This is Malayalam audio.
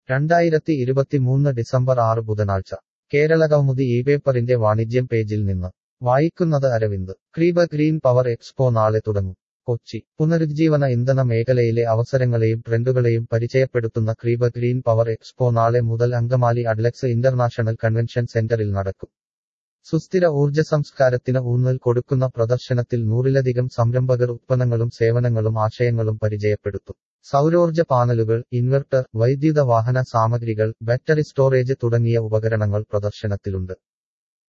രണ്ടായിരത്തി ഇരുപത്തിമൂന്ന് ഡിസംബർ ആറ് ബുധനാഴ്ച കേരള കൗമുദി ഈ പേപ്പറിന്റെ വാണിജ്യം പേജിൽ നിന്ന് വായിക്കുന്നത് അരവിന്ദ് ക്രീബ ഗ്രീൻ പവർ എക്സ്പോ നാളെ തുടങ്ങും കൊച്ചി പുനരുജ്ജീവന ഇന്ധന മേഖലയിലെ അവസരങ്ങളെയും ട്രെൻഡുകളെയും പരിചയപ്പെടുത്തുന്ന ക്രീബ ഗ്രീൻ പവർ എക്സ്പോ നാളെ മുതൽ അങ്കമാലി അഡ്ലക്സ് ഇന്റർനാഷണൽ കൺവെൻഷൻ സെന്ററിൽ നടക്കും സുസ്ഥിര ഊർജ്ജ സംസ്കാരത്തിന് ഊന്നൽ കൊടുക്കുന്ന പ്രദർശനത്തിൽ നൂറിലധികം സംരംഭകർ ഉത്പന്നങ്ങളും സേവനങ്ങളും ആശയങ്ങളും പരിചയപ്പെടുത്തും സൗരോർജ്ജ പാനലുകൾ ഇൻവെർട്ടർ വൈദ്യുത വാഹന സാമഗ്രികൾ ബാറ്ററി സ്റ്റോറേജ് തുടങ്ങിയ ഉപകരണങ്ങൾ പ്രദർശനത്തിലുണ്ട്